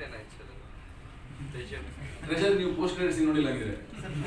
ಏನಾಯ್ತು sir tension pressure ನೀವು post credit scene ನೋಡಿಲ್ಲ ಹಂಗಿದ್ರೆ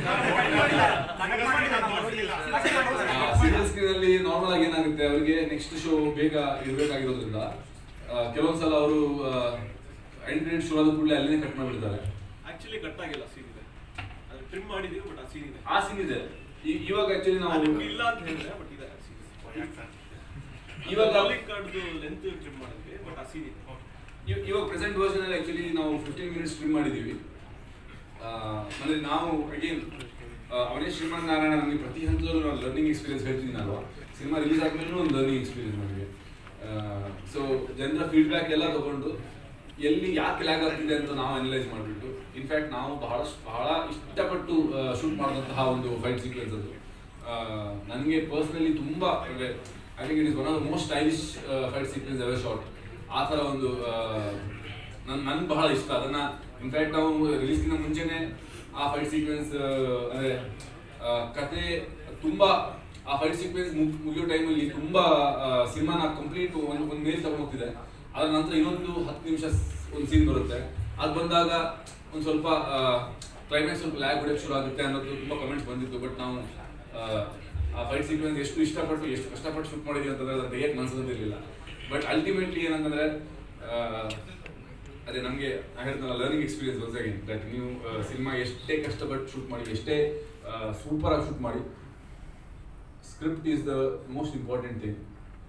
ಸಿಂಗಲ್ ಸ್ಕ್ರೀನ್ ಅಲ್ಲಿ ನಾರ್ಮಲ್ ಆಗಿ ಏನಾಗುತ್ತೆ ಅವರಿಗೆ ನೆಕ್ಸ್ಟ್ ಶೋ ಬೇಗ ಇರಬೇಕಾಗಿರೋದ್ರಿಂದ ಕೆಲವೊಂದ್ಸಲ ಅವರು ಎಂಟು ಮಿನಿಟ್ ಶೋ ಆದ ಕೂಡಲೇ ಅಲ್ಲಿನೇ ಕಟ್ ಮಾಡಿಬಿಡ್ತಾರೆ ಆಕ್ಚುಲಿ ಕಟ್ ಆಗಿಲ್ಲ ಸೀನ್ ಇದೆ ಅದು ಟ್ರಿಮ್ ಮಾಡಿದೀವಿ ಬಟ್ ಆ ಸೀನ್ ಇದೆ ಆ ಸೀನ್ ಇದೆ ಈ- ಇವಾಗ ಆಕ್ಚುಲಿ ನಾವು ಅದು ಇಲ್ಲ ಅಂತ ಹೇಳಿದ್ರೆ ಬಟ್ ಇದೆ scene. ಇವಾಗ ಕಾಲಿಂಗ್ ಕಾರ್ಡ್ದು ಲೆಂತ್ ಟ್ರಿಮ್ ಮಾಡಿದ್ವಿ ಬಟ್ ಆ ಸೀನ್ ಇದೆ ಇವ್- ಇವಾಗ ಪ್ರೆಸೆಂಟ್ ವರ್ಷನ್ ಅಲ್ಲಿ ಆಕ್ಚುಲಿ ನಾವು ಫಿಫ್ಟೀನ್ ಮಿನಿಟ್ಸ್ ಸ್ಟ್ರೀಮ್ ಮಾಡಿದೀವಿ ಆ, ಅಂದ್ರೆ ನಾವು ಅಗೇನ್ ಅವನೇ ಶ್ರೀಮಂತ ನಾರಾಯಣ ನಮಗೆ ಪ್ರತಿ ಹಂತದಲ್ಲೂ ನಾವು ಲರ್ನಿಂಗ್ ಎಕ್ಸ್ಪೀರಿಯನ್ಸ್ ಹೇಳ್ತೀನಿ ಅಲ್ವಾ ಸಿನಿಮಾ ರಿಲೀಸ್ ಆದ್ಮೇಲೆ ಒಂದು ಲರ್ನಿಂಗ್ ಎಕ್ಸ್ಪೀರಿಯನ್ಸ್ ನಮಗೆ ಸೊ ಜನರ ಫೀಡ್ಬ್ಯಾಕ್ ಎಲ್ಲ ತಗೊಂಡು ಎಲ್ಲಿ ಯಾಕೆ ಲ್ಯಾಗ್ ಆಗ್ತಿದೆ ಅಂತ ನಾವು ಅನಲೈಸ್ ಮಾಡಿಬಿಟ್ಟು ಇನ್ಫ್ಯಾಕ್ಟ್ ನಾವು ಬಹಳ ಬಹಳ ಇಷ್ಟಪಟ್ಟು ಶೂಟ್ ಮಾಡಿದಂತಹ ಒಂದು ಫೈಟ್ ಸೀಕ್ವೆನ್ಸ್ ಅದು ನನಗೆ ಪರ್ಸ್ನಲಿ ತುಂಬ ಅಂದರೆ I think it is one of the most stylish fight sequence ever short ಆ ಥರ ಒಂದು ನನ್ ನನ್ಗೆ ಬಹಳ ಇಷ್ಟ ಅದನ್ನ ಇನ್ಫ್ಯಾಕ್ಟ್ ನಾವು ರಿಲೀಸ್ಗಿಂತ ಮುಂಚೆನೆ ಆ ಫೈಟ್ ಸೀಕ್ವೆನ್ಸ್ ಅಂದ್ರೆ ಆ, ಕತೆ ತುಂಬಾ ಆ ಫೈಟ್ ಸೀಕ್ವೆನ್ಸ್ ಮುಗಿಯೋ ಟೈಮಲ್ಲಿ ತುಂಬಾ ಸಿನಿಮಾನ ಕಂಪ್ಲೀಟ್ ಒಂದು ಒಂದು ಮೇಲ್ ತಗೊಂಡು ಹೋಗ್ತಿದೆ ಅದ್ರ ನಂತರ ಇನ್ನೊಂದು ಹತ್ತು ನಿಮಿಷ ಒಂದು ಸೀನ್ ಬರುತ್ತೆ ಅದು ಬಂದಾಗ ಒಂದು ಸ್ವಲ್ಪ ಕ್ಲೈಮ್ಯಾಕ್ಸ್ ಸ್ವಲ್ಪ ಲ್ಯಾಗ್ ಹೊಡೆಯಕ್ಕೆ ಶುರು ಆಗುತ್ತೆ ಅನ್ನೋದು ತುಂಬಾ ಕಮೆಂಟ್ಸ್ ಬಂದಿತ್ತು ಬಟ್ ನಾವು ಆ, ಆ ಫೈಟ್ ಸೀಕ್ವೆನ್ಸ್ ಎಷ್ಟು ಇಷ್ಟಪಟ್ಟು ಎಷ್ಟು ಕಷ್ಟಪಟ್ಟು ಶೂಟ್ ಮಾಡಿದ್ವಿ ಅಂತಂದ್ರೆ ಅದನ್ನ ತೆಗಿಯಕ್ಕೆ ಮನ್ಸೋದಿರಲಿಲ್ಲ ಬಟ್ ಅಲ್ಟಿಮೇಟ್ಲಿ ಏನಂತಂದ್ರೆ ಆ, ಅದೇ ನಮಗೆ ಹೇಳಿದ್ನಲ್ಲ learning experience once again that ನೀವು ಸಿನಿಮಾ ಎಷ್ಟೇ ಕಷ್ಟಪಟ್ಟು ಶೂಟ್ ಮಾಡಿ ಎಷ್ಟೇ ಸೂಪರ್ ಆಗಿ ಶೂಟ್ ಮಾಡಿ script is the most important thing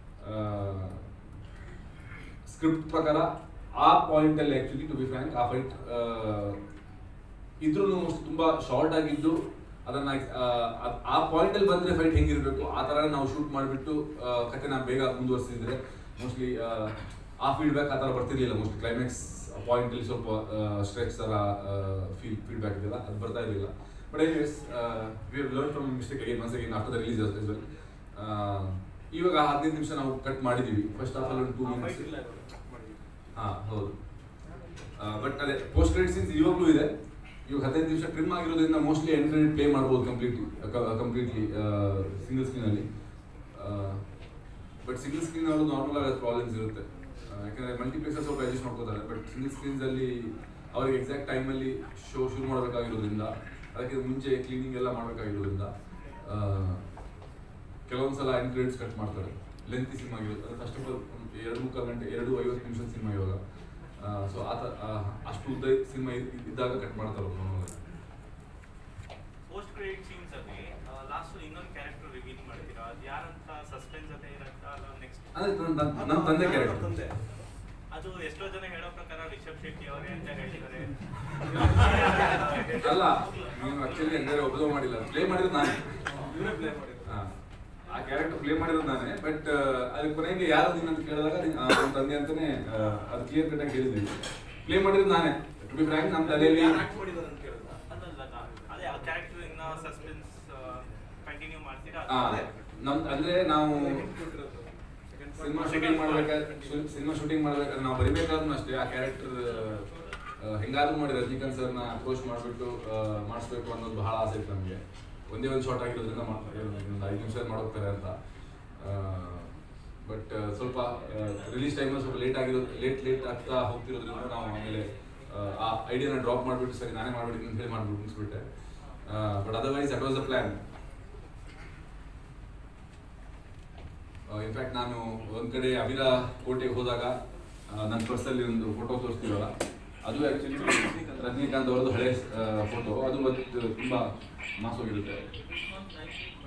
script ಪ್ರಕಾರ ಆ ಪಾಯಿಂಟ್ ಅಲ್ಲಿ ಆಕ್ಚುಲಿ ಟು ಬಿ ಫ್ರ್ಯಾಂಕ್ ಆ ಫೈಟ್ ಇದ್ರೂ ತುಂಬಾ ಶಾರ್ಟ್ ಆಗಿದ್ದು ಅದನ್ನ ಆ, ಅದ್- ಆ ಪಾಯಿಂಟ್ ಅಲ್ಲಿ ಬಂದ್ರೆ ಫೈಟ್ ಹೆಂಗಿರ್ಬೇಕು ಆ ತರ ನಾವು ಶೂಟ್ ಮಾಡಿಬಿಟ್ಟು ಕಥೆನ ಬೇಗ ಮುಂದುವರಿಸಿದ್ರೆ ಮೋಸ್ಟ್ಲಿ ಆ ಫೀಡ್ಬ್ಯಾಕ್ ಆ ಥರ ಬರ್ತಿರ್ಲಿಲ್ಲ ಮೋಸ್ಟ್ಲಿ ಕ್ಲೈಮ್ಯಾಕ್ಸ್ ಪಾಯಿಂಟ್ ಅಲ್ಲಿ ಸ್ವಲ್ಪ ಸ್ಟ್ರೆಚ್ ತರ ಫೀಲ್ ಫೀಡ್ಬ್ಯಾಕ್ ಇದೆಯಲ್ಲ ಅದು ಬರ್ತಾ ಇರಲಿಲ್ಲ but anyways we learn from mistake again once again after the release as well ಇವಾಗ ಹದಿನೈದು ನಿಮಿಷ ನಾವು ಕಟ್ ಮಾಡಿದೀವಿ ಫಸ್ಟ್ ಹಾಫ್ ಅಲ್ಲಿ ಒಂದು ಟೂ ಆ ಮಿನಿಟ್ಸ್ fight ಇಲ್ಲ ಮಾಡಿದ್ವಿ ಹಾ ಹೌದು ಬಟ್ ಅದೇ ಪೋಸ್ಟ್ ಕ್ರೆಡಿಟ್ ಸೀನ್ಸ್ ಇವಾಗಲೂ ಇದೆ ಇವಾಗ ಹದಿನೈದು ನಿಮಿಷ ಟ್ರಿಮ್ ಆಗಿರೋದ್ರಿಂದ ಮೋಸ್ಟ್ಲಿ ಎಂಡ್ ಕ್ರೆಡಿಟ್ ಪ್ಲೇ ಮಾಡ್ಬೋದು ಕಂಪ್ಲೀಟ್ಲಿ ಕಂಪ್ಲೀಟ್ಲಿ ಸಿಂಗಲ್ ಸ್ಕ್ರೀನಲ್ಲಿ ಬಟ್ ಸಿಂಗಲ್ ಸ್ಕ್ರೀನ್ ಅವರು ನಾರ್ಮಲ್ ಆಗಿ ಪ್ರಾಬ್ಲಮ್ಸ್ ಇರುತ್ತೆ ಆ, ಯಾಕಂದ್ರೆ ಮಲ್ಟಿಪ್ಲೆಕ್ಸಸ್ ಸ್ವಲ್ಪ ಅಡ್ಜಸ್ಟ್ ಮಾಡ್ಕೋತಾರೆ ಬಟ್ ಸಿಂಗಲ್ ಸ್ಕ್ರೀನ್ಸ್ ಅಲ್ಲಿ ಅವ್ರಿಗೆ ಎಕ್ಸಾಕ್ಟ್ ಟೈಮಲ್ಲಿ ಶೋ ಶುರು ಮಾಡಬೇಕಾಗಿರೋದ್ರಿಂದ ಅದಕ್ಕೆ ಮುಂಚೆ ಕ್ಲೀನಿಂಗ್ ಎಲ್ಲ ಮಾಡಬೇಕಾಗಿರೋದ್ರಿಂದ ಕೆಲವೊಂದು ಸಲ ಎಂಡ್ ಕ್ರೆಡಿಟ್ಸ್ ಕಟ್ ಮಾಡ್ತಾರೆ ಲೆಂತಿ ಸಿನಿಮಾ ಆಗಿರುತ್ತೆ ಫಸ್ಟ್ ಆಫ್ ಆಲ್ ಎರಡು ಮುಕ್ಕಾಲು ಗಂಟೆ ಎರಡು ಐವತ್ತು ನಿಮಿಷದ ಸಿನಿಮಾ ಇವಾಗ ಸೊ ಆತ ಆ, ಅಷ್ಟು ಉದ್ದ ಸಿನಿಮಾ ಇದ್ದಾಗ ಕಟ್ ಮಾಡ್ತಾರೆ ಅವ್ರು ಮಾಮೂಲಾಗಿ. ಪೋಸ್ಟ್ ಕ್ರೆಡಿಟ್ ಸೀನ್ಸ್ ಅಲ್ಲಿ ಲಾಸ್ಟ್ ಇನ್ನೊಂದು ಕ್ಯಾರೆಕ್ಟರ್ ರಿವೀಲ್ ಮಾಡ್ತೀರಾ ಅದು ಯಾರಂತ ಸಸ್ಪೆನ್ಸ್ ಅದೇ ಇರತ್ತಾ ಅಲ್ಲ ನೆಕ್ಸ್ಟ್ ಅಂದ್ರೆ ನನ್ನ- ನನ್ನ ನನ್ನ ತಂದೆ ಕ್ಯಾರೆಕ್ಟರ್ ತಂದೆ ಅದು ಎಷ್ಟೋ ಜನ ಹೇಳೋ ಪ್ರಕಾರ ರಿಷಬ್ ಶೆಟ್ಟಿ ಅವರೇ ಅಂತ ಹೇಳ್ತಾರೆ ಅಲ್ಲ ನೀವು ಆಕ್ಚುಲಿ ಹಂಗಾರೆ ಒಬ್ಸರ್ವ್ ಮಾಡಿಲ್ಲ ಪ್ಲೇ ಮಾಡಿರೋದು ನಾನೇ ಇವರೇ ಪ್ಲೇ ಮಾಡಿದ್ರು ಹಾ. ಆ ಕ್ಯಾರೆಕ್ಟರ್ ಪ್ಲೇ ಮಾಡಿರೋದು ನಾನೇ ಬಟ್ ಅಲ್ಲಿ ಕೊನೆಗೆ ಯಾರು ನೀನು ಅಂತ ಕೇಳಿದಾಗ ನೀನ್- ಆ, ನಮ್ಮ ತಂದೆ ಅಂತಾನೆ ಆ, ಅದು ಕ್ಲಿಯರ್ ಕಟ್ ಆಗಿ ಹೇಳಿದ್ವಿ ಪ್ಲೇ ಮಾಡಿರೋದು ನಾನೇ ಟು ಬಿ ಫ್ರ್ಯಾಂಕ್ ನಮ್ಮ ತಲೆಯಲ್ಲಿ ಆಕ್ಟ್ ಮಾಡಿದ್ದಾರೆ ಅಂತ ಕೇಳಿದ ಅದಲ್ಲ ಅದೇ ಆ ಕ್ಯಾರೆಕ್ಟರ್ ಇನ್ನ ಸಸ್ಪೆನ್ಸ್ ಕಂಟಿನ್ಯೂ ಮಾಡ್ತೀರಾ ಆ, ಅದೇ. ನಮ್ ಅಂದ್ರೆ ನಾವು ಸಿನಿಮಾ ಶೂಟಿಂಗ್ ಮಾಡ್ಬೇಕಾದ್ರೆ ಸಿನಿಮಾ ಶೂಟಿಂಗ್ ಮಾಡ್ಬೇಕಾದ್ರೆ ನಾವು ಬರಿಬೇಕಾದ್ರೂ ಅಷ್ಟೇ ಆ ಕ್ಯಾರೆಕ್ಟರ್ ಹೆಂಗಾದ್ರೂ ಮಾಡಿ ರಜನಿಕಾಂತ್ ಸರ್ನ ಅಪ್ರೋಚ್ ಮಾಡಿಬಿಟ್ಟು ಮಾಡಿಸ್ಬೇಕು ಅನ್ನೋದು ಬಹಳ ಆಸೆ ಇತ್ತು ನಮಗೆ ಒಂದೇ ಒಂದು ಶಾರ್ಟ್ ಆಗಿರೋದ್ರಿಂದ ಮಾಡ್ತಾರೆ ಒಂದು ಐದು ನಿಮಿಷ ಮಾಡೋಗ್ತಾರೆ ಅಂತ ಬಟ್ ಸ್ವಲ್ಪ ರಿಲೀಸ್ ಟೈಮಲ್ಲಿ ಸ್ವಲ್ಪ ಲೇಟ್ ಆಗಿರೋ ಲೇಟ್ ಲೇಟ್ ಆಗ್ತಾ ಹೋಗ್ತಿರೋದ್ರಿಂದ ನಾವು ಆಮೇಲೆ ಆ, ಆ ಐಡಿಯಾನ ಡ್ರಾಪ್ ಮಾಡಿಬಿಟ್ಟು ಸರಿ ನಾನೇ ಮಾಡ್ಬಿಡ್ತೀನಿ ಅಂತ ಹೇಳಿ ಮಾಡ್ಬಿಟ್ಟು ಮುಗಿಸ್ಬಿಟ್ಟೆ but otherwise that was a plan in fact ನಾನು ಒಂದ್ ಕಡೆ ಅವಿರ ಕೋಟೆಗೆ ಹೋದಾಗ ನನ್ನ ಪರ್ಸಲ್ಲಿ ಒಂದು ಫೋಟೋ ತೋರಿಸ್ತೀವಲ್ಲ ಅದು ಆಕ್ಚುಲಿ ರಜನಿಕಾಂತ್ ಅವರದ್ದು ಹಳೆ ಫೋಟೋ ಅದು ಒಂದು ತುಂಬಾ ಮಾಸ್ ಹೋಗಿರುತ್ತೆ